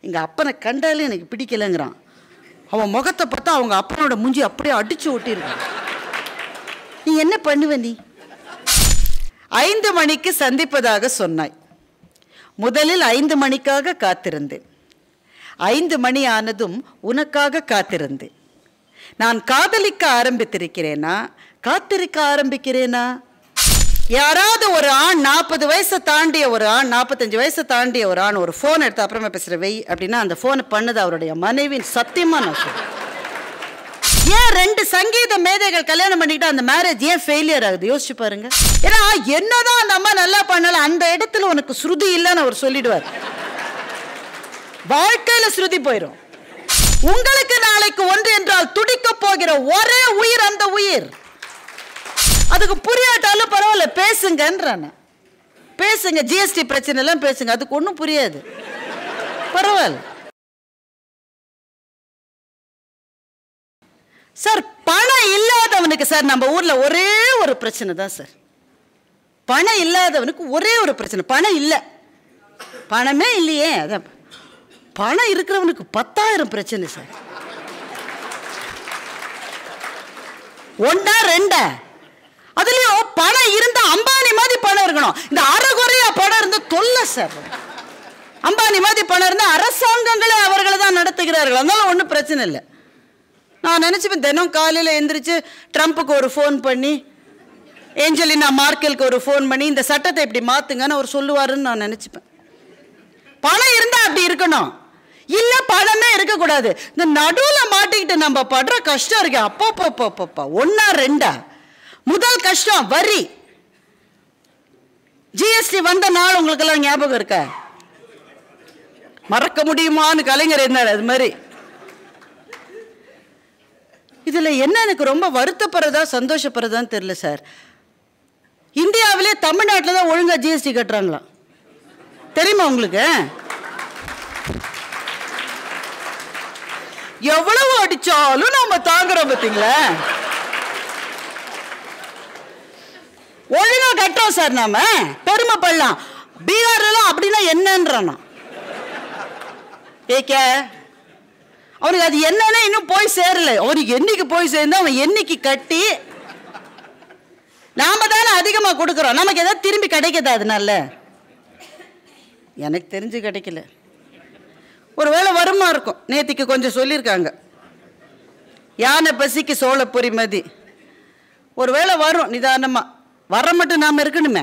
எங்கள் அப்பனை கண்டாலே எனக்கு பிடிக்கலைங்கிறான் அவன் முகத்தை பார்த்தா அவங்க அப்பனோட மூஞ்சி அப்படியே அடிச்சு ஒட்டியிருக்கான் நீ என்ன பண்ணுவ நீ ஐந்து மணிக்கு சந்திப்பதாக சொன்னாய் முதலில் ஐந்து மணிக்காக காத்திருந்தேன் ஐந்து மணி ஆனதும் உனக்காக காத்திருந்தேன் நான் காதலிக்க ஆரம்பித்திருக்கிறேனா காத்திருக்க ஆரம்பிக்கிறேனா யாராவது ஒரு ஆண் நாற்பது வயசை தாண்டிய ஒரு ஆண் நாற்பத்தஞ்சு வயசை தாண்டிய ஒரு ஆண் ஒரு ஃபோன் எடுத்து அப்புறமா பேசுகிற வெய் அப்படின்னா அந்த ஃபோனை பண்ணது அவருடைய மனைவின் சத்தியமாக நான் சொல்றேன் ஏன் ரெண்டு சங்கீத மேதைகள் கல்யாணம் பண்ணிக்கிட்டு அந்த மேரேஜ் ஏன் ஃபெயிலியர் ஆகுது யோசிச்சு பாருங்க ஏன்னா என்னதான் அந்த அம்மா நல்லா பண்ணல அந்த இடத்துல உனக்கு ஸ்ருதி இல்லைன்னு அவர் சொல்லிடுவார் வாழ்க்கையில ஸ்ருதி போயிடும் உங்களுக்கு நாளைக்கு ஒன்று என்றால் துடிக்க போகிற ஒரே உயிர் அந்த உயிர் அதுக்கு புரியாட்டாலும் பரவாயில்ல பேசுங்கன்றான பேசுங்க ஜிஎஸ்டி பிரச்சனை எல்லாம் பேசுங்க அதுக்கு ஒன்றும் புரியாது பரவாயில்ல சார் பணம் இல்லாதவனுக்கு சார் நம்ம ஊர்ல ஒரே ஒரு பிரச்சனை தான் சார் பணம் இல்லாதவனுக்கு ஒரே ஒரு பிரச்சனை பணம் இல்லை பணமே இல்லையே அதான் பணம் இருக்கிறவனுக்கு பத்தாயிரம் பிரச்சனை சார் ஒன்றா ரெண்டா அதுலயும் பணம் இருந்தா அம்பானி மாதிரி பணம் இருக்கணும் இந்த அறகுறையா பணம் இருந்தா தொல்லை சார் அம்பானி மாதிரி பணம் இருந்தா அரசாங்கங்களே அவர்களை தான் நடத்துகிறார்கள் அதனால ஒன்றும் பிரச்சனை இல்லை நான் நினச்சிப்பேன் தினம் காலையில் எந்திரிச்சு ட்ரம்ப்புக்கு ஒரு ஃபோன் பண்ணி ஏஞ்சலினா மார்க்கெலுக்கு ஒரு ஃபோன் பண்ணி இந்த சட்டத்தை இப்படி மாற்றுங்கன்னு அவர் சொல்லுவாருன்னு நான் நினச்சிப்பேன் பணம் இருந்தால் அப்படி இருக்கணும் இல்லை பணமே இருக்கக்கூடாது இந்த நடுவில் மாட்டிக்கிட்டு நம்ம படுற கஷ்டம் இருக்கு அப்பப்பப்பப்பப்பா ஒன்றா ரெண்டா முதல் கஷ்டம் வரி ஜிஎஸ்டி வந்த நாள் உங்களுக்கெல்லாம் ஞாபகம் இருக்கா மறக்க முடியுமான்னு கலைஞர் இருந்தார் அது மாதிரி இதில் என்ன எனக்கு ரொம்ப வருத்தப்படுறதா சந்தோஷப்படுறதான்னு தெரியல சார் இந்தியாவிலே தமிழ்நாட்டில் தான் ஒழுங்காக ஜிஎஸ்டி கட்டுறாங்களாம் தெரியுமா உங்களுக்கு எவ்வளவு அடிச்சாலும் நாம தாங்குறோம் பார்த்தீங்களா ஒழுங்கா கட்டுறோம் சார் நாம பெருமைப்படலாம் பீகார்லாம் அப்படின்னா என்னன்றானா ஏக்க அவனுக்கு அது என்னன்னு இன்னும் போய் சேரல அவனுக்கு என்னைக்கு போய் சேர்ந்தா அவன் என்னைக்கு கட்டி நாம தானே அதிகமாக கொடுக்குறோம் நமக்கு ஏதாவது திரும்பி கிடைக்குதா அதனால எனக்கு தெரிஞ்சு கிடைக்கல ஒருவேளை வருமா இருக்கும் நேத்திக்கு கொஞ்சம் சொல்லியிருக்காங்க யானை பசிக்கு சோளப்பொரி மதி ஒருவேளை வரும் நிதானமா வர மட்டும் நாம இருக்கணுமே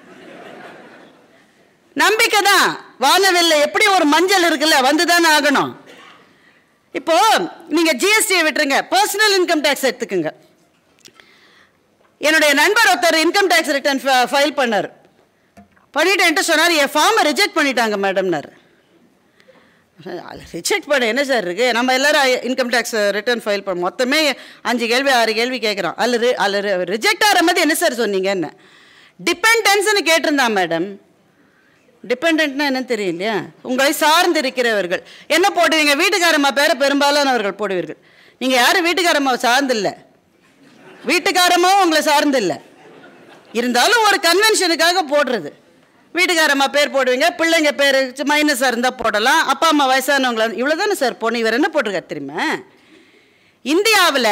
நம்பிக்கை தான் வானவில்லை எப்படி ஒரு மஞ்சள் இருக்குல்ல வந்து தானே ஆகணும் இப்போ நீங்க ஜிஎஸ்டியை விட்டுருங்க பர்சனல் இன்கம் டேக்ஸ் எடுத்துக்கோங்க என்னுடைய நண்பர் ஒருத்தர் இன்கம் டேக்ஸ் ரிட்டர்ன் ஃபைல் பண்ணார் பண்ணிட்டு என்கிட்ட சொன்னார் என் ஃபார்மை ரிஜெக்ட் பண்ணிட்டாங்க மேடம்னார் ரிஜெக்ட் பண்ண என்ன சார் இருக்கு நம்ம எல்லாரும் இன்கம் டேக்ஸ் ரிட்டர்ன் ஃபைல் பண்ண மொத்தமே அஞ்சு கேள்வி ஆறு கேள்வி கேட்குறோம் அல்லது அல்லது ரிஜெக்ட் ஆகிற மாதிரி என்ன சார் சொன்னீங்க என்ன டிபெண்டன்ஸ்னு கேட்டிருந்தான் மேடம் டிபெண்ட்னா என்னன்னு தெரியலையா உங்களை சார்ந்து இருக்கிறவர்கள் என்ன போடுவீங்க வீட்டுக்காரம்மா பேரை பெரும்பாலானவர்கள் போடுவீர்கள் நீங்கள் யாரும் வீட்டுக்காரம்மாவை சார்ந்து இல்லை வீட்டுக்காரமாவும் உங்களை சார்ந்து இல்லை இருந்தாலும் ஒரு கன்வென்ஷனுக்காக போடுறது வீட்டுக்காரம்மா பேர் போடுவீங்க பிள்ளைங்க பேர் மைனஸாக இருந்தால் போடலாம் அப்பா அம்மா வயசானவங்கள இவ்வளோ தானே சார் போன இவர் என்ன போட்டிருக்காரு தெரியுமா இந்தியாவில்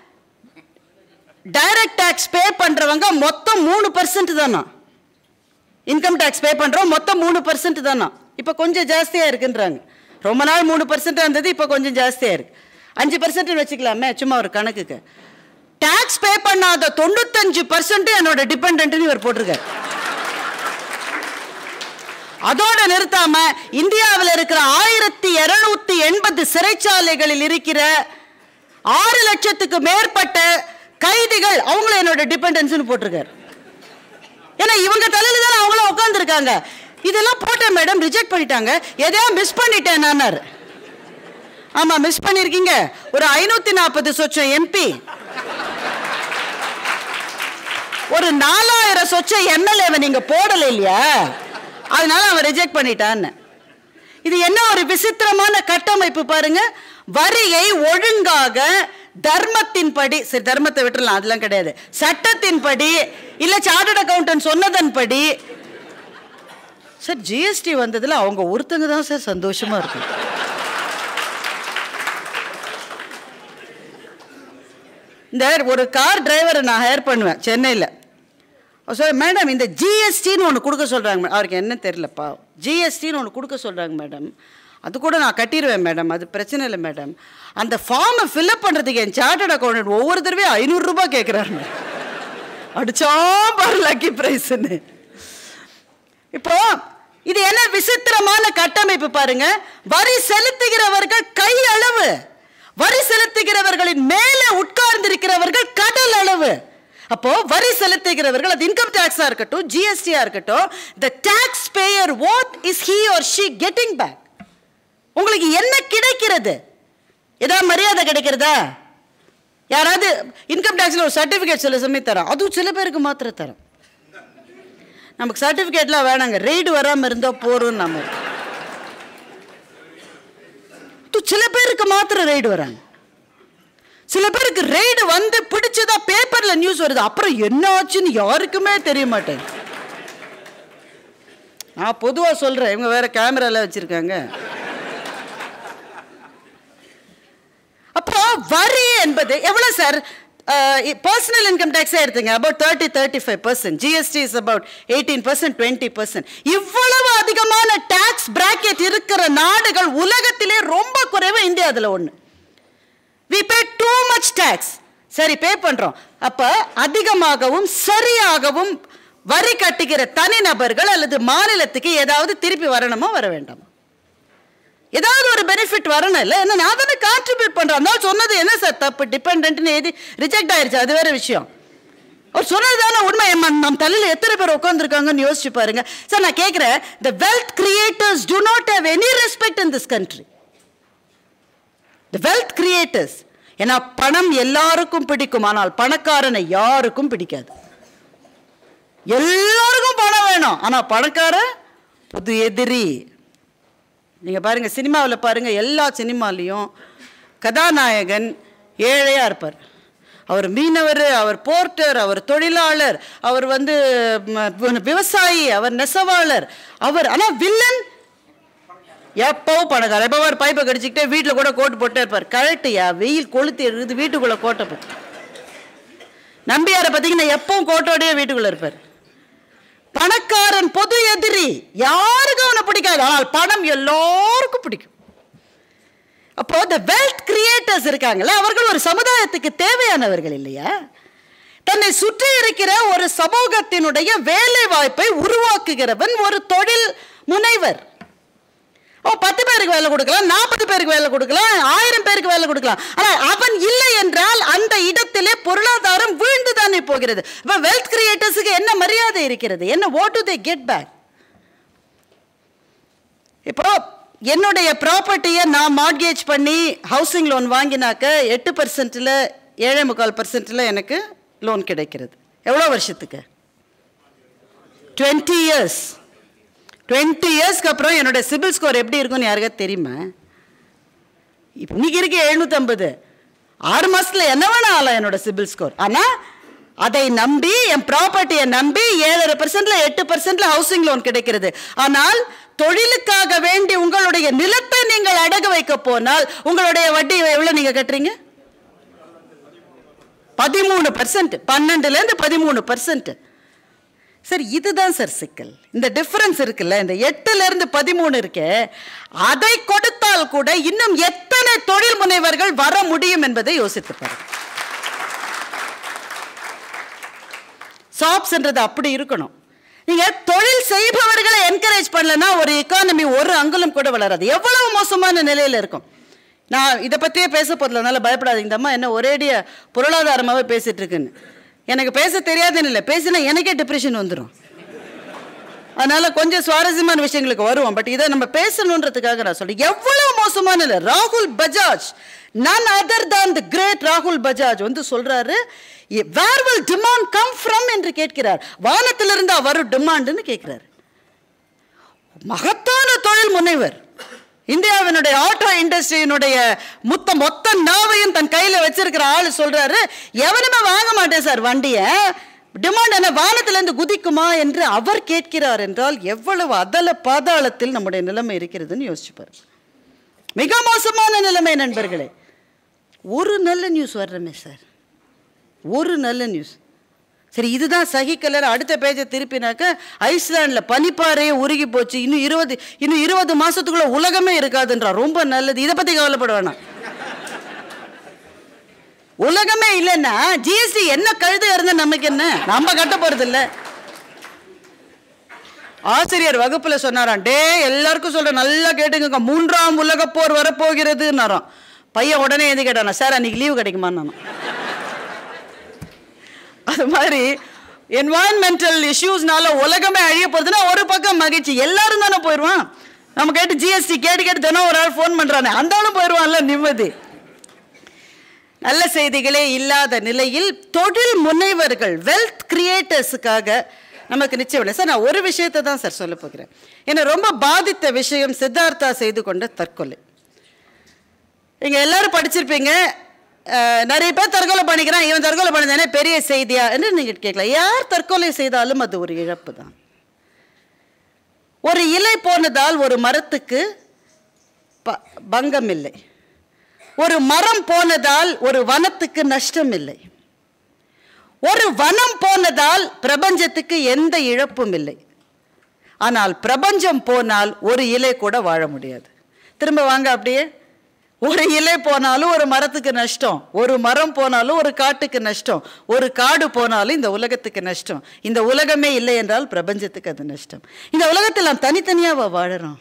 டைரக்ட் டேக்ஸ் பே பண்ணுறவங்க மொத்தம் மூணு பர்சன்ட் தானா இன்கம் டேக்ஸ் பே பண்ணுறோம் மொத்தம் மூணு பர்சன்ட் தானா இப்போ கொஞ்சம் ஜாஸ்தியாக இருக்குன்றாங்க ரொம்ப நாள் மூணு பர்சன்ட்டாக இருந்தது இப்போ கொஞ்சம் ஜாஸ்தியாக இருக்கு அஞ்சு பர்சன்ட் வச்சுக்கலாமே சும்மா ஒரு கணக்குக்கு டேக்ஸ் பே பண்ணாத தொண்ணூத்தஞ்சு பர்சன்ட் என்னோட டிபெண்ட்னு இவர் போட்டிருக்காரு அதோட நிறுத்தாம இந்தியாவில் இருக்கிற ஆயிரத்தி இருநூத்தி எண்பது சிறைச்சாலைகளில் இருக்கிற ஆறு லட்சத்துக்கு மேற்பட்ட கைதிகள் அவங்களும் என்னோட டிபெண்டன்ஸ்னு போட்டிருக்காரு ஏன்னா இவங்க தலையில தானே அவங்களும் உட்காந்துருக்காங்க இதெல்லாம் போட்டேன் மேடம் ரிஜெக்ட் பண்ணிட்டாங்க எதையா மிஸ் பண்ணிட்டேன் நானார் ஆமா மிஸ் பண்ணிருக்கீங்க ஒரு ஐநூத்தி நாற்பது சொச்சம் எம்பி ஒரு நாலாயிரம் சொச்சம் எம்எல்ஏவை நீங்க போடல இல்லையா அதனால அவன் ரிஜெக்ட் பண்ணிட்டான்னு இது என்ன ஒரு விசித்திரமான கட்டமைப்பு பாருங்க வரியை ஒழுங்காக தர்மத்தின்படி சரி தர்மத்தை விட்டுறலாம் அதெல்லாம் கிடையாது சட்டத்தின்படி இல்ல சார்ட்டர்ட் அக்கௌண்டன்ட் சொன்னதன்படி சார் ஜிஎஸ்டி வந்ததில் அவங்க ஒருத்தங்க தான் சார் சந்தோஷமாக இருக்கும் இந்த ஒரு கார் டிரைவரை நான் ஹையர் பண்ணுவேன் சென்னையில் சார் மேடம் இந்த ஜிஎஸ்டின்னு ஒன்று கொடுக்க சொல்கிறாங்க அவருக்கு என்ன தெரிலப்பா ஜிஎஸ்டின்னு ஒன்று கொடுக்க சொல்கிறாங்க மேடம் அது கூட நான் கட்டிடுவேன் மேடம் அது பிரச்சனை இல்லை மேடம் அந்த ஃபார்மை ஃபில்அப் பண்ணுறதுக்கு என் சார்ட்டர்ட் அக்கௌண்ட் ஒவ்வொரு தடவையும் ஐநூறுரூபா கேட்குறாரு அடிச்சா பாரு லக்கி ப்ரைஸ்ன்னு இப்போ இது என்ன விசித்திரமான கட்டமைப்பு பாருங்க வரி செலுத்துகிறவர்கள் கை அளவு வரி செலுத்துகிறவர்களின் மேலே உட்கார்ந்திருக்கிறவர்கள் கடல் அளவு அப்போ வரி செலுத்துகிறவர்கள் அது இன்கம் டாக்ஸா இருக்கட்டும் ஜிஎஸ்டியா இருக்கட்டும் the tax payer what is he or she getting back உங்களுக்கு என்ன கிடைக்கிறது ஏதாவது மரியாதை கிடைக்கிறதா யாராவது இன்கம் டேக்ஸில் ஒரு சர்டிஃபிகேட் சில சமயம் தரோம் அதுவும் சில பேருக்கு மாத்திரம் தரோம் நமக்கு சர்டிஃபிகேட்லாம் வேணாங்க ரெய்டு வராமல் இருந்தால் போகிறோம் நம்ம அது சில பேருக்கு மாத்திரம் ரெய்டு வராங்க சில பேருக்கு ரெய்டு வந்து பிடிச்சதா பேப்பர்ல நியூஸ் வருது அப்புறம் என்ன ஆச்சுன்னு யாருக்குமே தெரிய மாட்டேங்குது நான் பொதுவாக சொல்கிறேன் இவங்க வேற கேமரால வச்சுருக்காங்க அப்போ வரி என்பது எவ்வளோ சார் பர்சனல் இன்கம் டேக்ஸே எடுத்துங்க about thirty thirty five percent GST is about eighteen percent twenty percent இவ்வளவு அதிகமான டாக்ஸ் பிராக்கெட் இருக்கிற நாடுகள் உலகத்திலே ரொம்ப குறைவு இந்தியா அதில் ஒன்று we pay too much tax சரி பே பண்ணுறோம் அப்போ அதிகமாகவும் சரியாகவும் வரி கட்டுகிற தனிநபர்கள் அல்லது மாநிலத்துக்கு ஏதாவது திருப்பி வரணுமா வர வேண்டாமா ஏதாவது ஒரு பெனிஃபிட் வரணும் இல்லை என்ன நான் தானே கான்ட்ரிபியூட் பண்ணுறேன் அதனால சொன்னது என்ன சார் தப்பு டிபெண்ட்னு எழுதி ரிஜெக்ட் ஆயிருச்சு அது வேற விஷயம் அவர் சொன்னது தானே உண்மை நம்ம- நம்ம தலையில் எத்தனை பேர் உட்காந்துருக்காங்கன்னு யோசிச்சு பாருங்க சார் நான் கேட்குறேன் the wealth creators do not have any respect in this country the wealth creators ஏன்னா பணம் எல்லாருக்கும் பிடிக்கும் ஆனால் பணக்காரனை யாருக்கும் பிடிக்காது எல்லாருக்கும் பணம் வேணும் ஆனால் பணக்காரன் புது எதிரி நீங்கள் பாருங்கள் சினிமாவில் பாருங்கள் எல்லா சினிமாலேயும் கதாநாயகன் ஏழையாக இருப்பார் அவர் மீனவர் அவர் போர்ட்டர் அவர் தொழிலாளர் அவர் வந்து ம, விவசாயி அவர் நெசவாளர் அவர் ஆனால் வில்லன் எப்பவும் பணக்காரர் எப்போ ஒரு பைப்பை கடிச்சிக்கிட்டே வீட்டில் கூட கோட்டு போட்டே இருப்பார் கரெக்டுயா வெயில் கொளுத்தி இருக்குது வீட்டுக்குள்ளே கோட்டை போட்டு நம்பியாரை பார்த்தீங்கன்னா எப்பவும் கோட்டோடயே வீட்டுக்குள்ளே இருப்பார் பணக்காரன் பொது எதிரி யாருக்கும் அவனை பிடிக்காது ஆனால் பணம் எல்லாருக்கும் பிடிக்கும் அப்போ the வெல்த் கிரியேட்டர்ஸ் இருக்காங்கல்ல அவர்கள் ஒரு சமுதாயத்துக்கு தேவையானவர்கள் இல்லையா தன்னை சுற்றி இருக்கிற ஒரு சமூகத்தினுடைய வேலை வாய்ப்பை உருவாக்குகிறவன் ஒரு தொழில் முனைவர் ஓ பத்து பேருக்கு வேலை கொடுக்கலாம் நாற்பது பேருக்கு வேலை கொடுக்கலாம் ஆயிரம் பேருக்கு வேலை கொடுக்கலாம் ஆனால் அவன் இல்லை என்றால் அந்த இடத்திலே பொருளாதாரம் வீழ்ந்து தானே போகிறது இப்போ வெல்த் கிரியேட்டர்ஸுக்கு என்ன மரியாதை இருக்கிறது என்ன what do they get back இப்போ என்னுடைய ப்ராப்பர்ட்டியை நான் மார்கேஜ் பண்ணி ஹவுசிங் லோன் வாங்கினாக்க எட்டு பர்சன்ட்டில் ஏழை முக்கால் பர்சன்ட்டில் எனக்கு லோன் கிடைக்கிறது எவ்வளோ வருஷத்துக்கு டுவெண்ட்டி இயர்ஸ் டுவெண்ட்டி இயர்ஸ்க்கு அப்புறம் என்னோட சிபில் ஸ்கோர் எப்படி இருக்கும்னு யாருக்காவது தெரியுமா இப்போ இன்னைக்கு இருக்கு எழுநூற்றம்பது ஆறு மாசத்துல என்ன வேணா ஆகலாம் என்னோட சிபில் ஸ்கோர் ஆனால் அதை நம்பி என் ப்ராப்பர்ட்டியை நம்பி ஏழரை பர்சன்ட்ல எட்டு பர்சன்ட்ல ஹவுசிங் லோன் கிடைக்கிறது ஆனால் தொழிலுக்காக வேண்டி உங்களுடைய நிலத்தை நீங்கள் அடகு வைக்க போனால் உங்களுடைய வட்டி எவ்வளவு நீங்க கட்டுறீங்க பதிமூணு பர்சன்ட் பன்னெண்டுலேருந்து பதிமூணு பர்சன்ட் சார் இதுதான் சார் சிக்கல் இந்த டிஃபரன்ஸ் இருக்குல்ல இந்த எட்டுல இருந்து பதிமூணு இருக்கு அதை கொடுத்தால் கூட இன்னும் எத்தனை தொழில் முனைவர்கள் வர முடியும் என்பதை யோசித்து பாருங்க சாப்ஸ்ன்றது அப்படி இருக்கணும் நீங்க தொழில் செய்பவர்களை என்கரேஜ் பண்ணலன்னா ஒரு எக்கானமி ஒரு அங்குலம் கூட வளராது எவ்வளவு மோசமான நிலையில இருக்கும் நான் இதை பற்றியே பேச போதில்ல அதனால பயப்படாதீங்க இந்த அம்மா என்ன ஒரேடிய பொருளாதாரமாகவே பேசிட்டு இருக்குன்னு எனக்கு பேச தெரியாதுன்னு இல்லை பேசினா எனக்கே டிப்ரெஷன் வந்துடும் அதனால கொஞ்சம் சுவாரஸ்யமான விஷயங்களுக்கு வருவோம் பட் இதை நம்ம பேசணுன்றதுக்காக நான் சொல்றேன் எவ்வளவு மோசமான இல்லை ராகுல் பஜாஜ் நன் அதர் தான் தி கிரேட் ராகுல் பஜாஜ் வந்து சொல்றாரு where will demand come from என்று கேட்கிறார் வானத்திலிருந்து வரும் டிமாண்டுன்னு கேட்கிறார் மகத்தான தொழில் முனைவர் இந்தியாவினுடைய ஆட்டோ இண்டஸ்ட்ரியினுடைய மொத்த மொத்த நாவையும் தன் கையில் வச்சிருக்கிற ஆள் சொல்றாரு எவனுமே வாங்க மாட்டேன் சார் வண்டியை டிமாண்ட் என்ன வானத்திலிருந்து குதிக்குமா என்று அவர் கேட்கிறார் என்றால் எவ்வளவு அதல பாதாளத்தில் நம்முடைய நிலைமை இருக்கிறதுன்னு யோசிச்சு பாருங்க மிக மோசமான நிலைமை நண்பர்களே ஒரு நல்ல நியூஸ் வர்றமே சார் ஒரு நல்ல நியூஸ் சரி இதுதான் சகிக்கலர் அடுத்த பேஜை திருப்பினாக்க ஐஸ்லாண்டில் பனிப்பாறையே உருகி போச்சு இன்னும் இருபது இன்னும் இருபது மாசத்துக்குள்ள உலகமே இருக்காதுன்றா ரொம்ப நல்லது இதை பத்தி கவலைப்பட வேணாம் உலகமே இல்லைன்னா ஜிஎஸ்டி என்ன கழுது இருந்தா நமக்கு என்ன நம்ம கட்ட போறது இல்ல ஆசிரியர் வகுப்புல சொன்னாராம் டே எல்லாருக்கும் சொல்றேன் நல்லா கேட்டுங்க மூன்றாம் உலகப் போர் வரப்போகிறதுன்னாராம் பையன் உடனே எது கேட்டானா சார் அன்னைக்கு லீவு கிடைக்குமான்னு நானும் அது மாதிரி என்வாயன்மெண்டல் இஷ்யூஸ்னால உலகமே அழிய போகுதுன்னா ஒரு பக்கம் மகிழ்ச்சி எல்லாரும் தானே போயிடுவான் நம்ம கேட்டு ஜிஎஸ்டி கேட்டு கேட்டு தினம் ஒரு ஆள் ஃபோன் பண்ணுறானே அந்த ஆளும் போயிடுவான்ல நிம்மதி நல்ல செய்திகளே இல்லாத நிலையில் தொழில் முனைவர்கள் வெல்த் கிரியேட்டர்ஸுக்காக நமக்கு நிச்சயம் இல்லை சார் நான் ஒரு விஷயத்தை தான் சார் சொல்ல போகிறேன் என்னை ரொம்ப பாதித்த விஷயம் சித்தார்த்தா செய்து கொண்ட தற்கொலை நீங்கள் எல்லாரும் படிச்சிருப்பீங்க அஹ், நிறைய பேர் தற்கொலை பண்ணிக்கிறான் இவன் தற்கொலை பண்ணிதானே பெரிய செய்தியா என்று நீங்கள் கேட்கலாம் யார் தற்கொலை செய்தாலும் அது ஒரு இழப்பு தான் ஒரு இலை போனதால் ஒரு மரத்துக்கு ப- பங்கம் இல்லை ஒரு மரம் போனதால் ஒரு வனத்துக்கு நஷ்டம் இல்லை ஒரு வனம் போனதால் பிரபஞ்சத்துக்கு எந்த இழப்பும் இல்லை ஆனால் பிரபஞ்சம் போனால் ஒரு இலை கூட வாழ முடியாது திரும்ப வாங்க அப்படியே ஒரு இலை போனாலும் ஒரு மரத்துக்கு நஷ்டம் ஒரு மரம் போனாலும் ஒரு காட்டுக்கு நஷ்டம் ஒரு காடு போனாலும் இந்த உலகத்துக்கு நஷ்டம் இந்த உலகமே இல்லை என்றால் பிரபஞ்சத்துக்கு அது நஷ்டம் இந்த உலகத்தில் நாம் தனித்தனியாக வாழறோம்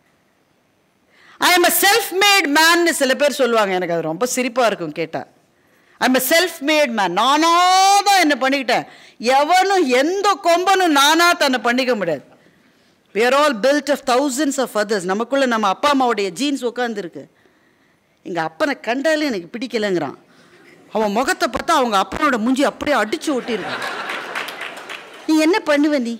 I am a self made மேன்னு சில பேர் சொல்லுவாங்க எனக்கு அது ரொம்ப சிரிப்பாக இருக்கும் கேட்டால் I am a self made man நானா தான் என்ன பண்ணிக்கிட்டேன் எவனும் எந்த கொம்பனும் நானா தன்னை பண்ணிக்க முடியாது we are all built of thousands of others நமக்குள்ள நம்ம அப்பா அம்மாவுடைய ஜீன்ஸ் உட்காந்துருக்கு எங்கள் அப்பனை கண்டாலே எனக்கு பிடிக்கலைங்கிறான் அவன் முகத்தை பார்த்தா அவங்க அப்பனோட மூஞ்சி அப்படியே அடிச்சு ஒட்டியிருக்கான் நீ என்ன பண்ணுவ நீ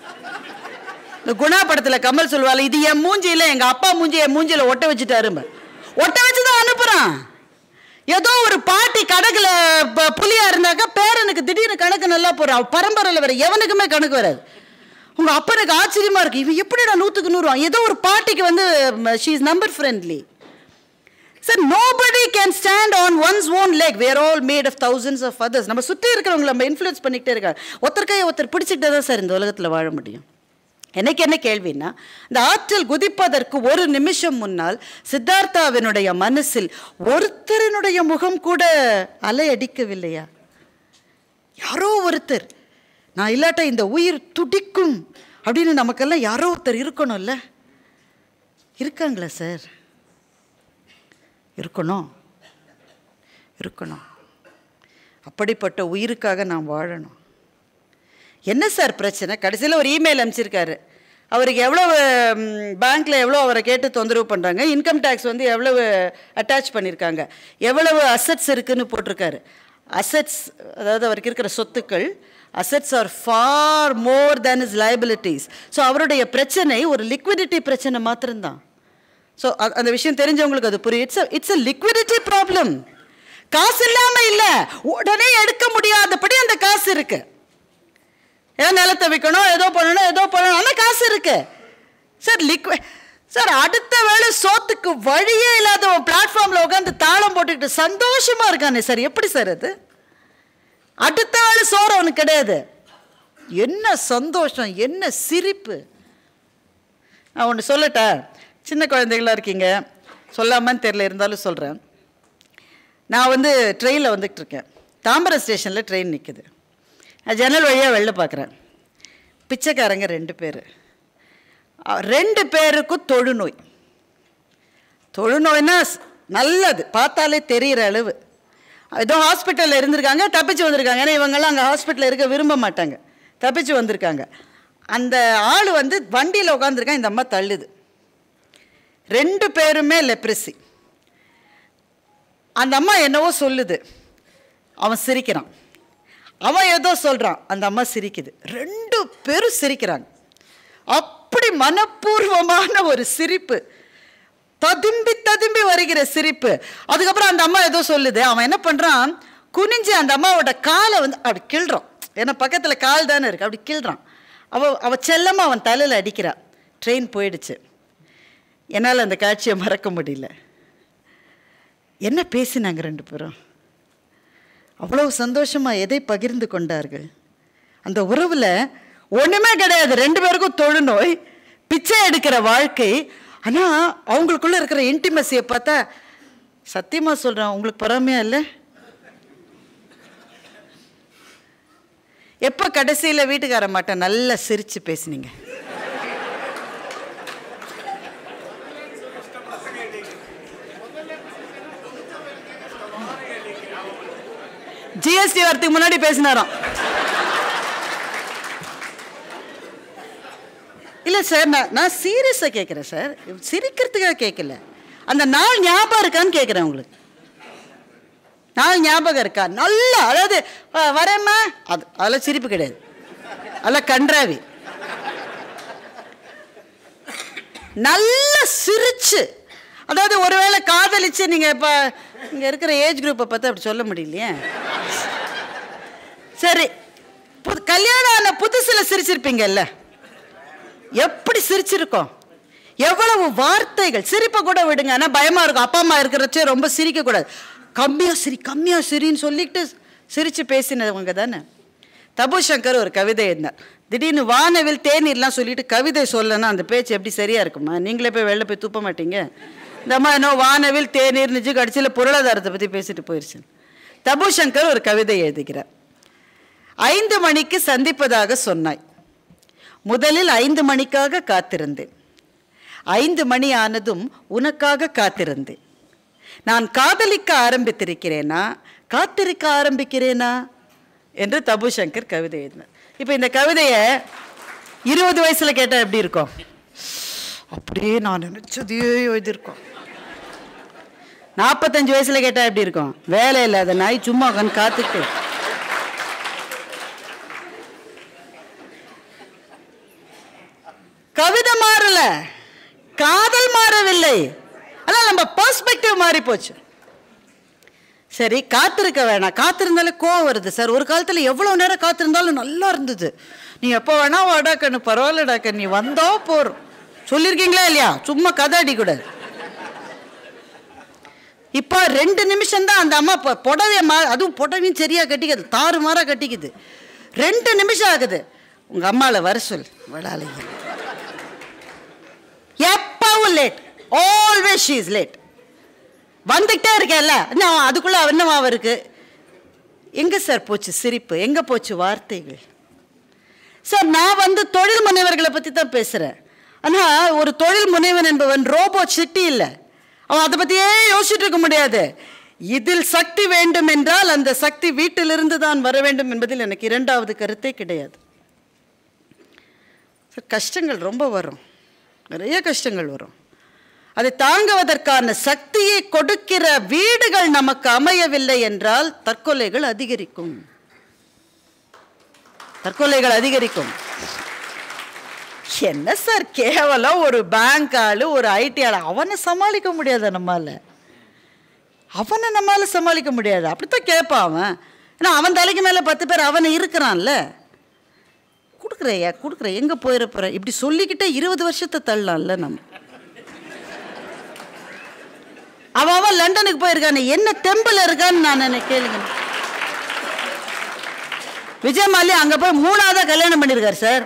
இந்த குணா படத்துல கமல் சொல்லுவாள் இது என் மூஞ்சி இல்லை எங்க அப்பா மூஞ்சி என் மூஞ்சில ஒட்ட வச்சுட்டாரும்ப ஒட்ட வச்சு தான் அனுப்புறான் ஏதோ ஒரு பாட்டி கணக்குல ப- புலியா இருந்தாக்கா பேரனுக்கு திடீர்னு கணக்கு நல்லா போறான் அவன் பரம்பரையில் வேற எவனுக்குமே கணக்கு வராது உங்க அப்பனுக்கு ஆச்சரியமா இருக்கு இவன் எப்படிடா நூத்துக்கு நூறு வாங்க? ஏதோ ஒரு பாட்டிக்கு வந்து she is number friendly sir nobody can stand on one's own leg we're all made of thousands of others நம்ம சுற்றி இருக்கிறவங்களை நம்ம இன்ஃப்ளூயன்ஸ் பண்ணிக்கிட்டே இருக்காங்க ஒருத்தர் கையை ஒருத்தர் பிடிச்சிக்கிட்டே தான் சார் இந்த உலகத்தில் வாழ முடியும் எனக்கு என்ன கேள்வின்னா இந்த ஆற்றல் குதிப்பதற்கு ஒரு நிமிஷம் முன்னால் சித்தார்த்தாவினுடைய மனசில் ஒருத்தரினுடைய முகம் கூட அலையடிக்கவில்லையா யாரோ ஒருத்தர் நான் இல்லாட்ட இந்த உயிர் துடிக்கும் அப்படின்னு நமக்கெல்லாம் யாரோ ஒருத்தர் இருக்கணும்ல இருக்காங்களா சார் இருக்கணும் இருக்கணும் அப்படிப்பட்ட உயிருக்காக நாம் வாழணும் என்ன சார் பிரச்சனை கடைசியில் ஒரு இமெயில் அனுப்பிச்சிருக்காரு அவருக்கு எவ்வளவு பேங்க்கில் எவ்வளோ அவரை கேட்டு தொந்தரவு பண்ணுறாங்க இன்கம் டேக்ஸ் வந்து எவ்வளவு அட்டாச் பண்ணியிருக்காங்க எவ்வளவு அசட்ஸ் இருக்குன்னு போட்டிருக்காரு அசட்ஸ் அதாவது அவருக்கு இருக்கிற சொத்துக்கள் assets are far more than is liabilities so அவருடைய பிரச்சனை ஒரு லிக்விடிட்டி பிரச்சனை மாத்திரம்தான் ஸோ அந்த விஷயம் தெரிஞ்சவங்களுக்கு அது புரியும் it's it's a liquidity problem காசு இல்லாமல் இல்லை உடனே எடுக்க முடியாதபடி அந்த காசு இருக்கு ஏதோ நிலத்தை விற்கணும் ஏதோ பண்ணணும் ஏதோ பண்ணணும் ஆனால் காசு இருக்கு சார் லிக்வி சார் அடுத்த வேளை சோத்துக்கு வழியே இல்லாதவன் பிளாட்ஃபார்மில் உட்காந்து தாளம் போட்டுக்கிட்டு சந்தோஷமா இருக்கானே சார் எப்படி சார் அது அடுத்த வேளை சோறு அவனுக்கு கிடையாது என்ன சந்தோஷம் என்ன சிரிப்பு நான் ஒன்று சொல்லட்டா சின்ன குழந்தைகளா இருக்கீங்க சொல்லாமான்னு தெரில இருந்தாலும் சொல்கிறேன் நான் வந்து ட்ரெயினில் வந்துட்டு இருக்கேன் தாம்பரம் ஸ்டேஷனில் ட்ரெயின் நிற்குது நான் ஜன்னல் வழியாக வெளில பார்க்குறேன் பிச்சைக்காரங்க ரெண்டு பேர் ரெண்டு பேருக்கும் தொழுநோய் தொழுநோய்னா ஸ்- நல்லது பார்த்தாலே தெரிகிற அளவு ஏதோ ஹாஸ்பிட்டலில் இருந்திருக்காங்க தப்பிச்சு வந்திருக்காங்க ஏன்னா இவங்கெல்லாம் அங்கே ஹாஸ்பிட்டலில் இருக்க விரும்ப மாட்டாங்க தப்பிச்சு வந்திருக்காங்க அந்த ஆள் வந்து வண்டியில் உட்காந்துருக்கான் இந்த அம்மா தள்ளுது ரெண்டு பேருமே லெப்ரசி அந்த அம்மா என்னவோ சொல்லுது அவன் சிரிக்கிறான் அவன் ஏதோ சொல்கிறான் அந்த அம்மா சிரிக்குது ரெண்டு பேரும் சிரிக்கிறாங்க அப்படி மனப்பூர்வமான ஒரு சிரிப்பு ததும்பி ததும்பி வருகிற சிரிப்பு அதுக்கப்புறம் அந்த அம்மா ஏதோ சொல்லுது அவன் என்ன பண்ணுறான் குனிஞ்சு அந்த அம்மாவோட காலை வந்து அப்படி கிள்றான் ஏன்னா பக்கத்தில் கால் தானே இருக்கு அப்படி கிள்றான் அவ அவ செல்லமாக அவன் தலையில் அடிக்கிறா ட்ரெயின் போயிடுச்சு என்னால் அந்த காட்சியை மறக்க முடியல என்ன பேசினாங்க ரெண்டு பேரும் அவ்வளவு சந்தோஷமா எதை பகிர்ந்து கொண்டார்கள் அந்த உறவில் ஒன்றுமே கிடையாது ரெண்டு பேருக்கும் தொழுநோய் பிச்சை எடுக்கிற வாழ்க்கை ஆனால் அவங்களுக்குள்ள இருக்கிற இன்டிமசியை பார்த்தா சத்தியமாக சொல்கிறேன் உங்களுக்கு பொறாமையா இல்லை எப்போ கடைசியில் வீட்டுக்கார மாட்டேன் நல்லா சிரித்து பேசுனீங்க ஜிஎஸ்டி வரதுக்கு முன்னாடி பேசினாராம் இல்லை சார் நான் நான் சீரியஸாக கேட்குறேன் சார் சிரிக்கிறதுக்காக கேட்கல அந்த நாள் ஞாபகம் இருக்கான்னு கேட்குறேன் உங்களுக்கு நாள் ஞாபகம் இருக்கா நல்லா அதாவது அஹ், வரேம்மா அது அதெல்லாம் சிரிப்பு கிடையாது அதெல்லாம் கன்றாவி நல்லா சிரிச்சு அதாவது ஒருவேளை காதலிச்சு நீங்கள் இப்போ இங்கே இருக்கிற ஏஜ் குரூப்பை பார்த்து அப்படி சொல்ல முடியலையே சரி புது கல்யாணம் ஆன புதுசில் சிரிச்சிருப்பீங்கல்ல எப்படி சிரிச்சிருக்கோம் எவ்வளவு வார்த்தைகள் சிரிப்பை கூட விடுங்க ஆனால் பயமாக இருக்கும் அப்பா அம்மா இருக்கிறச்சே ரொம்ப சிரிக்கக்கூடாது கம்மியாக சிரி கம்மியாக சிரின்னு சொல்லிட்டு சிரித்து பேசினவங்க தானே தபு சங்கர் ஒரு கவிதை எழுதினார் திடீர்னு வானவில் தேநீர்லாம் சொல்லிட்டு கவிதை சொல்லனா அந்த பேச்சு எப்படி சரியா இருக்குமா நீங்களே போய் வெளில போய் துப்ப மாட்டீங்க இந்த அம்மா என்ன வானவில் தேநீர் நிஜு கடைசியில் பொருளாதாரத்தை பற்றி பேசிட்டு போயிடுச்சு தபு சங்கர் ஒரு கவிதை எழுதுகிறார் ஐந்து மணிக்கு சந்திப்பதாக சொன்னாய் முதலில் ஐந்து மணிக்காக காத்திருந்தேன் ஐந்து மணி ஆனதும் உனக்காக காத்திருந்தேன் நான் காதலிக்க ஆரம்பித்திருக்கிறேனா காத்திருக்க ஆரம்பிக்கிறேனா என்று தபு சங்கர் கவிதை எழுதினார் இப்போ இந்த கவிதையை இருபது வயசுல கேட்டால் எப்படி இருக்கும் அப்படியே நான் நினைச்சதையே எழுதியிருக்கோம் நாற்பத்தஞ்சு வயசுல கேட்டா எப்படி இருக்கும் வேலை இல்லாத நாய் சும்மா உட்காந்து காத்துட்டு கவிதை மாறல காதல் மாறவில்லை அதான் நம்ம பெர்ஸ்பெக்டிவ் மாறி போச்சு சரி காத்திருக்க வேணாம் காத்திருந்தாலே கோவம் வருது சார் ஒரு காலத்தில் எவ்வளோ நேரம் காத்திருந்தாலும் நல்லா இருந்தது நீ எப்போ வேணா வாடா கண்ணு பரவாயில்லடா கண்ணு நீ வந்தா போறோம் சொல்லியிருக்கீங்களா இல்லையா சும்மா கதை அடிக்கூடாது இப்போ ரெண்டு நிமிஷம் தான் அந்த அம்மா இப்போ புடவைய மா அதுவும் புடவையும் சரியா கட்டிக்குது தாறு மாறா கட்டிக்குது ரெண்டு நிமிஷம் ஆகுது உங்க அம்மாவில் வர சொல் விளாலைங்க எப்பவும் late always she is late வந்துக்கிட்டே இருக்கேல்ல இன்னும் அதுக்குள்ளே என்னவா இருக்கு எங்கே சார் போச்சு சிரிப்பு எங்கே போச்சு வார்த்தைகள் சார் நான் வந்து தொழில் முனைவர்களை பற்றி தான் பேசுகிறேன் ஆனால் ஒரு தொழில் முனைவன் என்பவன் ரோபோ சிட்டி இல்லை அவன் அதை பற்றியே யோசிச்சுட்டு இருக்க முடியாது இதில் சக்தி வேண்டும் என்றால் அந்த சக்தி வீட்டிலிருந்து தான் வர வேண்டும் என்பதில் எனக்கு இரண்டாவது கருத்தே கிடையாது சார் கஷ்டங்கள் ரொம்ப வரும் நிறைய கஷ்டங்கள் வரும் அதை தாங்குவதற்கான சக்தியை கொடுக்கிற வீடுகள் நமக்கு அமையவில்லை என்றால் தற்கொலைகள் அதிகரிக்கும் தற்கொலைகள் அதிகரிக்கும் என்ன சார் கேவலம் ஒரு பேங்க் ஆளு ஒரு ஐடி ஆளு அவனை சமாளிக்க முடியாத நம்மால அவனை நம்மால சமாளிக்க முடியாது அப்படித்தான் கேட்பான் அவன் ஏன்னா அவன் தலைக்கு மேலே பத்து பேர் அவனை இருக்கிறான்ல கொடுக்குறையா கொடுக்குற எங்கே போயிட போகிற இப்படி சொல்லிக்கிட்டே இருபது வருஷத்தை தள்ளலாம்ல நம்ம அவன் அவன் லண்டனுக்கு போயிருக்கானே என்ன தெம்பில் இருக்கான்னு நான் என்ன கேளுங்க விஜய் மாலி அங்கே போய் மூணாவதா கல்யாணம் பண்ணியிருக்காரு சார்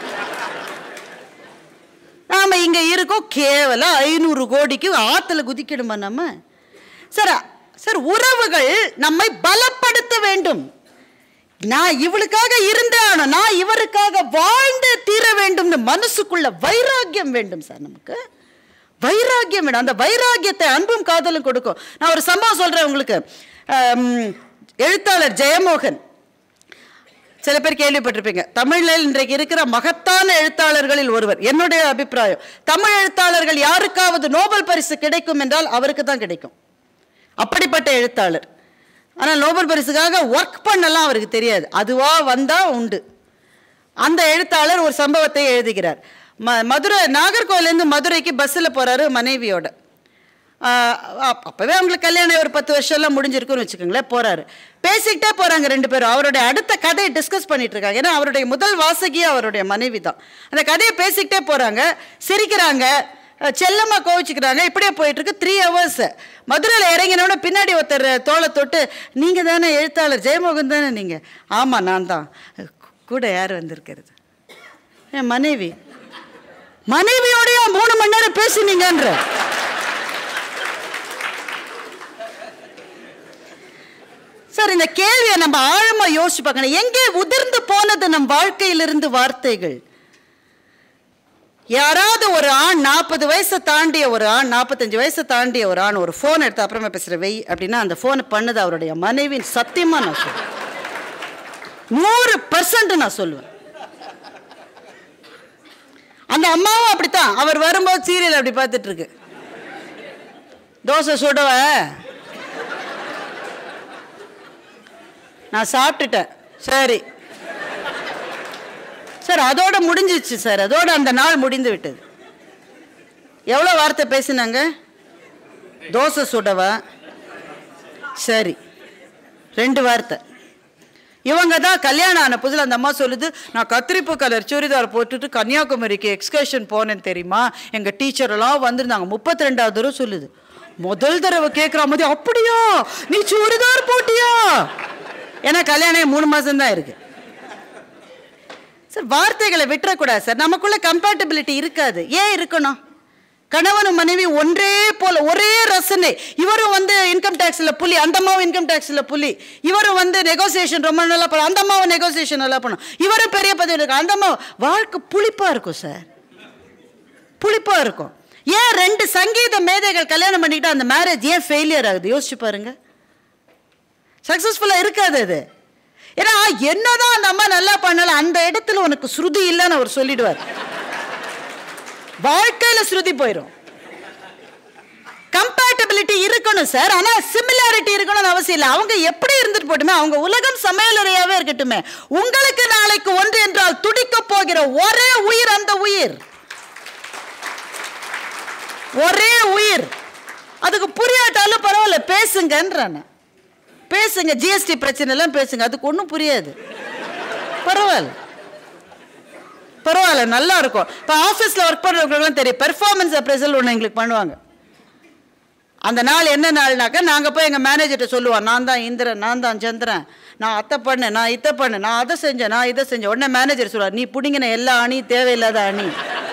நாம இங்க இருக்கோம் கேவலம் ஐநூறு கோடிக்கு ஆத்துல குதிக்கணுமா நம்ம சார் சார் உறவுகள் நம்மை பலப்படுத்த வேண்டும் நான் இவளுக்காக இருந்தேன் நான் இவருக்காக வாழ்ந்து தீர வேண்டும்னு மனசுக்குள்ள வைராக்கியம் வேண்டும் சார் நமக்கு வைராக்கியம் வேணும் அந்த வைராக்கியத்தை அன்பும் காதலும் கொடுக்கும் நான் ஒரு சம்பவம் சொல்றேன் உங்களுக்கு ஆம், எழுத்தாளர் ஜெயமோகன் சில பேர் கேள்விப்பட்டிருப்பீங்க தமிழில் இன்றைக்கு இருக்கிற மகத்தான எழுத்தாளர்களில் ஒருவர் என்னுடைய அபிப்பிராயம் தமிழ் எழுத்தாளர்கள் யாருக்காவது நோபல் பரிசு கிடைக்கும் என்றால் அவருக்கு தான் கிடைக்கும் அப்படிப்பட்ட எழுத்தாளர் ஆனால் நோபல் பரிசுக்காக ஒர்க் பண்ணலாம் அவருக்கு தெரியாது அதுவா வந்தால் உண்டு அந்த எழுத்தாளர் ஒரு சம்பவத்தை எழுதுகிறார் ம மதுரை நாகர்கோவிலேருந்து மதுரைக்கு பஸ்ஸில் போகிறாரு மனைவியோட அப்போவே அவங்களுக்கு கல்யாணம் ஒரு பத்து வருஷம்லாம் முடிஞ்சிருக்குன்னு வச்சுக்கோங்களேன் போகிறாரு பேசிக்கிட்டே போகிறாங்க ரெண்டு பேரும் அவருடைய அடுத்த கதையை டிஸ்கஸ் பண்ணிட்டு இருக்காங்க ஏன்னா அவருடைய முதல் வாசகி அவருடைய மனைவி தான் அந்த கதையை பேசிக்கிட்டே போகிறாங்க சிரிக்கிறாங்க அஹ் செல்லமா கோவிச்சுக்கிறாங்க இப்படியே போயிட்டு இருக்கு த்ரீ ஹவர்ஸ் மதுரையில் இறங்கினோட பின்னாடி ஒருத்தர் தோலை தொட்டு நீங்கள் தானே எழுத்தாளர் ஜெயமோகன் தானே நீங்கள் ஆமாம் நான் தான் கூட யார் வந்திருக்கிறது என் மனைவி மனைவியோடய மூணு மணி நேரம் பேசுனீங்கன்ற சார் இந்த கேள்வியை நம்ம ஆழமா யோசிச்சு பார்க்கணும் எங்கே உதிர்ந்து போனது நம் வாழ்க்கையிலிருந்து வார்த்தைகள் யாராவது ஒரு ஆண் நாற்பது வயசை தாண்டிய ஒரு ஆண் நாற்பத்தஞ்சு வயசை தாண்டிய ஒரு ஆண் ஒரு ஃபோன் எடுத்து அப்புறமா பேசுகிற வெய் அப்படின்னா அந்த ஃபோனை பண்ணது அவருடைய மனைவின் சத்தியமா நான் சொல்லுவேன் நூறு பர்சன்ட் நான் சொல்லுவேன் அந்த அம்மாவும் அப்படித்தான் அவர் வரும்போது சீரியல் அப்படி பார்த்துட்டு இருக்கு தோசை சுடவ நான் சாப்பிட்டுட்டேன் சரி சார் அதோட முடிஞ்சிச்சு சார் அதோட அந்த நாள் முடிந்து விட்டது எவ்வளோ வார்த்தை பேசினாங்க தோசை சுடவா சரி ரெண்டு வார்த்தை இவங்க தான் கல்யாணம் ஆன புதுல அந்த அம்மா சொல்லுது நான் கத்திரிப்பு கலர் சுடிதார் போட்டுட்டு கன்னியாகுமரிக்கு எக்ஸ்கர்ஷன் போனேன் தெரியுமா எங்கள் டீச்சர் எல்லாம் வந்திருந்தாங்க முப்பத்தி ரெண்டாவது தடவை சொல்லுது முதல் தடவை கேட்குற மாதிரி அப்படியா நீ சுடிதார் போட்டியா ஏன்னா கல்யாணம் மூணு மாதம் தான் இருக்கு சார் வார்த்தைகளை விட்டுறக்கூடாது சார் நமக்குள்ள கம்பேட்டபிலிட்டி இருக்காது ஏன் இருக்கணும் கணவனும் மனைவி ஒன்றே போல ஒரே ரசனை இவரும் வந்து இன்கம் டேக்ஸில் புலி அந்த அம்மாவும் இன்கம் டேக்ஸில் புலி இவரும் வந்து நெகோசியேஷன் ரொம்ப நல்லா பண்ணும் அந்த அம்மாவும் நெகோசியேஷன் நல்லா பண்ணும் இவரும் பெரிய பதவி இருக்கு அந்த அம்மா வாழ்க்கை புளிப்பாக இருக்கும் சார் புளிப்பாக இருக்கும் ஏன் ரெண்டு சங்கீத மேதைகள் கல்யாணம் பண்ணிக்கிட்டு அந்த மேரேஜ் ஏன் ஃபெயிலியர் ஆகுது யோசிச்சு பாருங்க சக்ஸஸ்ஃபுல்லாக இருக்காது அது ஏன்னா என்னதான் அந்த அம்மா நல்லா பண்ணல அந்த இடத்துல உனக்கு ஸ்ருதி இல்லைன்னு அவர் சொல்லிடுவார் வாழ்க்கையில ஸ்ருதி போயிடும் கம்பேட்டபிலிட்டி இருக்கணும் சார் ஆனா சிமிலாரிட்டி இருக்கணும்னு அவசியம் இல்லை அவங்க எப்படி இருந்துட்டு போட்டுமே அவங்க உலகம் சமையலறையாவே இருக்கட்டுமே உங்களுக்கு நாளைக்கு ஒன்று என்றால் துடிக்க போகிற ஒரே உயிர் அந்த உயிர் ஒரே உயிர் அதுக்கு புரியாட்டாலும் பரவாயில்ல பேசுங்கன்றான பேசுங்க ஜிஎஸ்டி பிரச்சனை எல்லாம் பேசுங்க அதுக்கு ஒன்றும் புரியாது பரவாயில்ல பரவாயில்ல நல்லா இருக்கும் இப்போ ஆஃபீஸில் ஒர்க் பண்ணுறவங்களுக்குலாம் தெரியும் பெர்ஃபார்மன்ஸ் அப்ரைசல் ஒன்று எங்களுக்கு பண்ணுவாங்க அந்த நாள் என்ன நாள்னாக்கா நாங்கள் போய் எங்கள் மேனேஜர்கிட்ட சொல்லுவோம் நான் தான் இந்திரன் நான் தான் சந்திரன் நான் அத்தை பண்ணேன் நான் இத்தை பண்ணேன் நான் அதை செஞ்சேன் நான் இதை செஞ்சேன் உடனே மேனேஜர் சொல்லுவார் நீ பிடிங்கின எல்லா அணியும் தேவையில்லாத அணி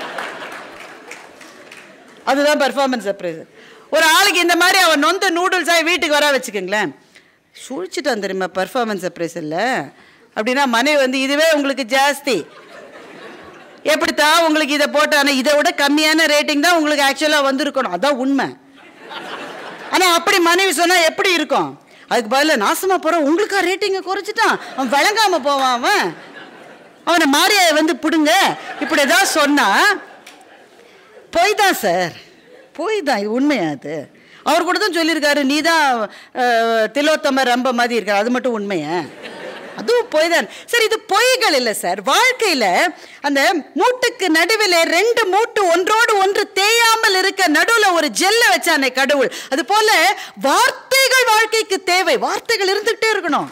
அதுதான் பெர்ஃபார்மன்ஸ் அப்ரைசல் ஒரு ஆளுக்கு இந்த மாதிரி அவன் நொந்த நூடுல்ஸாக வீட்டுக்கு வர வச்சுக்கோங்களேன் சுழிச்சிட்டான் தெரியுமா பர்ஃபார்மன்ஸ் அப்ரைசலில் அப்படின்னா மனைவி வந்து இதுவே உங்களுக்கு ஜாஸ்தி எப்படித்தான் உங்களுக்கு இதை போட்டானே இதை விட கம்மியான ரேட்டிங் தான் உங்களுக்கு ஆக்சுவலாக வந்திருக்கணும் அதான் உண்மை ஆனால் அப்படி மனைவி சொன்னால் எப்படி இருக்கும் அதுக்கு பதிலாக நாசமாக போகிற உங்களுக்கா ரேட்டிங்கை குறைச்சிட்டான் அவன் விளங்காமல் போவான் அவன் அவனை மாறிய வந்து பிடுங்க இப்படி ஏதாவது சொன்னால் போய் தான் சார் போய் தான் இது உண்மையா அது அவர் கூட தான் சொல்லியிருக்காரு நீ தான் திலோத்தம ரம்ப மாதிரி இருக்கார் அது மட்டும் உண்மையா அதுவும் பொய் தான் சார் இது பொய்கள் இல்லை சார் வாழ்க்கையில் அந்த மூட்டுக்கு நடுவில் ரெண்டு மூட்டு ஒன்றோடு ஒன்று தேயாமல் இருக்க நடுவில் ஒரு ஜெல்லை வச்சானே கடவுள் அது போல வார்த்தைகள் வாழ்க்கைக்கு தேவை வார்த்தைகள் இருந்துகிட்டே இருக்கணும்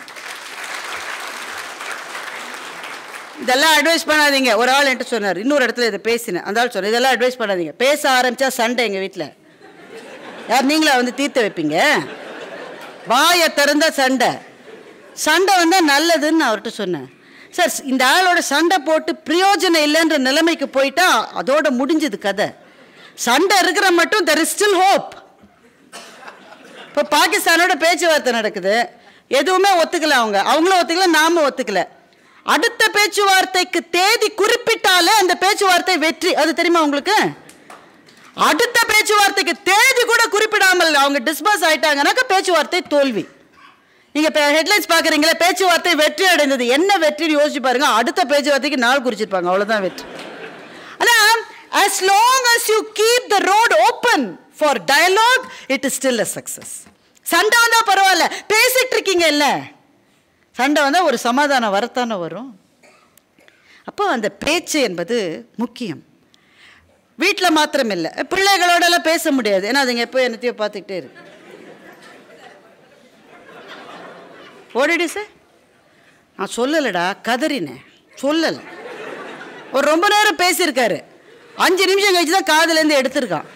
இதெல்லாம் அட்வைஸ் பண்ணாதீங்க ஒரு ஆள் என்கிட்ட சொன்னார் இன்னொரு இடத்துல இதை பேசினேன் அந்த ஆள் சொன்னார் இதெல்லாம் அட்வைஸ் பண்ணாதீங்க பேச ஆரம்பிச்சா சண்டை எங்கள் வீட்டில் யார் நீங்களா வந்து தீர்த்து வைப்பீங்க வாயை திறந்தா சண்டை சண்டை வந்தால் நல்லதுன்னு நான் அவர்கிட்ட சொன்னேன் சார் இந்த ஆளோட சண்டை போட்டு பிரயோஜனம் இல்லைன்ற நிலைமைக்கு போயிட்டா அதோட முடிஞ்சது கதை சண்டை இருக்கிற மட்டும் தெர் இஸ் ஸ்டில் ஹோப் இப்போ பாகிஸ்தானோட பேச்சுவார்த்தை நடக்குது எதுவுமே ஒத்துக்கல அவங்க அவங்களும் ஒத்துக்கல நாமும் ஒத்துக்கல அடுத்த பேச்சுவார்த்தைக்கு தேதி குறிப்பிட்டாலே அந்த பேச்சுவார்த்தை வெற்றி அது தெரியுமா உங்களுக்கு அடுத்த பேச்சுவார்த்தைக்கு தேதி கூட குறிப்பிடாமல் அவங்க டிஸ்பஸ் ஆயிட்டாங்கன்னாக்கா பேச்சுவார்த்தை தோல்வி நீங்க இப்போ ஹெட்லைன்ஸ் பார்க்குறீங்களே பேச்சுவார்த்தை வெற்றி அடைந்தது என்ன வெற்றின்னு யோசிச்சு பாருங்க அடுத்த பேச்சுவார்த்தைக்கு நாள் குறிச்சிருப்பாங்க அவ்வளோதான் வெற்றி ஆனால் as long as you keep the road open for dialogue it is still a success சண்டை வந்தா பரவாயில்ல பேசிட்டு இருக்கீங்க இல்ல சண்டை வந்தால் ஒரு சமாதானம் வரத்தானே வரும் அப்போ அந்த பேச்சு என்பது முக்கியம் வீட்டில் மாத்திரம் இல்லை பிள்ளைகளோடலாம் பேச முடியாது ஏன்னா அதுங்க எப்போ என்னத்தையோ பார்த்துக்கிட்டே இருக்கு ஓடிடு சார் நான் சொல்லலடா கதறினேன் சொல்லலை ஒரு ரொம்ப நேரம் பேசியிருக்காரு அஞ்சு நிமிஷம் கழிச்சு தான் காதுலேருந்து எடுத்திருக்கான்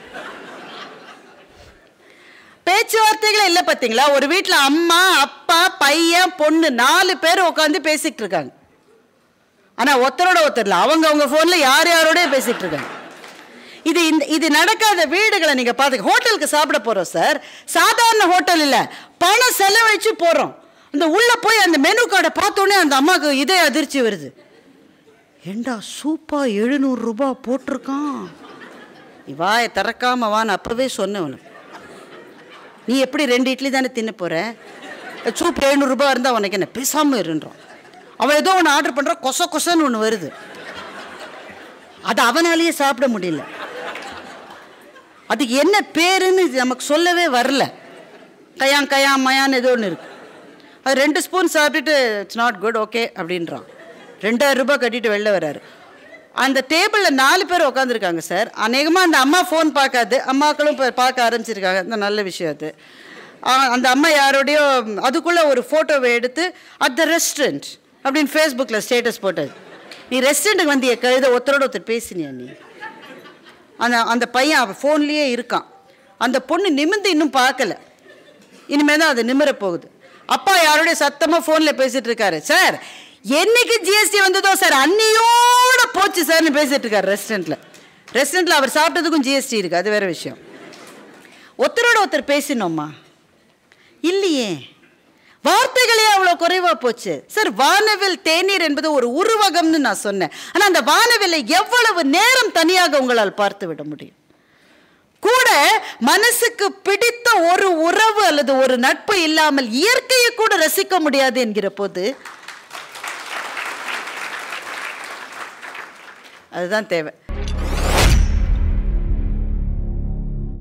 பேச்சுவார்த்தைகளே இல்லை பார்த்தீங்களா ஒரு வீட்டில் அம்மா அப்பா பையன் பொண்ணு நாலு பேர் உட்காந்து பேசிக்கிட்டு இருக்காங்க ஆனால் ஒருத்தரோட ஒருத்தர் இல்லை அவங்க அவங்க ஃபோனில் யார் யாரோடய பேசிகிட்டு இருக்காங்க இது இந்த இது நடக்காத வீடுகளை நீங்கள் பார்த்து ஹோட்டலுக்கு சாப்பிட போகிறோம் சார் சாதாரண ஹோட்டல் இல்லை பணம் செலவழிச்சு போகிறோம் அந்த உள்ளே போய் அந்த மெனு கார்டை பார்த்தோன்னே அந்த அம்மாவுக்கு இதே அதிர்ச்சி வருது ஏண்டா சூப்பா எழுநூறுரூபா போட்டிருக்கான் நீ வாயை திறக்காம வான்னு அப்போவே சொன்னேன் உனக்கு நீ எப்படி ரெண்டு இட்லி தானே தின்ன போகிற சூப் எழுநூறுபா இருந்தால் உனக்கு என்ன பேசாமல் இருன்றான் அவன் ஏதோ ஒன்று ஆர்டர் பண்ணுறான் கொச கொசன்னு ஒன்று வருது அது அவனாலேயே சாப்பிட முடியல அதுக்கு என்ன பேருன்னு இது நமக்கு சொல்லவே வரல கயான் கயான் மயான்னு ஏதோ ஒன்று இருக்கு அது ரெண்டு ஸ்பூன் சாப்பிட்டுட்டு இட்ஸ் நாட் குட் ஓகே அப்படின்றான் ரெண்டாயிரம் ரூபாய் கட்டிட்டு வெளில வர்றாரு அந்த டேபிளில் நாலு பேர் உட்காந்துருக்காங்க சார் அநேகமாக அந்த அம்மா ஃபோன் பார்க்காது அம்மாக்களும் இப்போ பார்க்க ஆரம்பிச்சிருக்காங்க இந்த நல்ல விஷயம் அது ஆ, அந்த அம்மா யாரோடையோ அதுக்குள்ளே ஒரு ஃபோட்டோவை எடுத்து அட் த ரெஸ்டாரண்ட் அப்படின்னு ஃபேஸ்புக்கில் ஸ்டேட்டஸ் போட்டது நீ ரெஸ்டாரண்ட்டுக்கு வந்திய கழுத ஒருத்தரோட ஒருத்தர் பேசினியா நீ அந்த அந்த பையன் அவன் ஃபோன்லேயே இருக்கான் அந்த பொண்ணு நிமிந்து இன்னும் பார்க்கல இனிமேல் தான் அது நிமிர போகுது அப்பா யாரோடைய சத்தமாக ஃபோனில் பேசிட்டு இருக்காரு சார் என்னைக்கு ஜிஎஸ்டி வந்ததோ சார் அன்னியோட போச்சு சார்னு பேசிட்டு இருக்காரு ரெஸ்டாரண்ட்டில் ரெஸ்டாரண்ட்டில் அவர் சாப்பிட்டதுக்கும் ஜிஎஸ்டி இருக்கு அது வேற விஷயம் ஒருத்தரோட ஒருத்தர் பேசினோம்மா இல்லையே வார்த்தைகளே அவ்வளோ குறைவா போச்சு சார் வானவில் தேநீர் என்பது ஒரு உருவகம்னு நான் சொன்னேன் ஆனால் அந்த வானவிலை எவ்வளவு நேரம் தனியாக உங்களால் பார்த்து விட முடியும் கூட மனசுக்கு பிடித்த ஒரு உறவு அல்லது ஒரு நட்பு இல்லாமல் இயற்கையை கூட ரசிக்க முடியாது என்கிற போது அதுதான் தேவை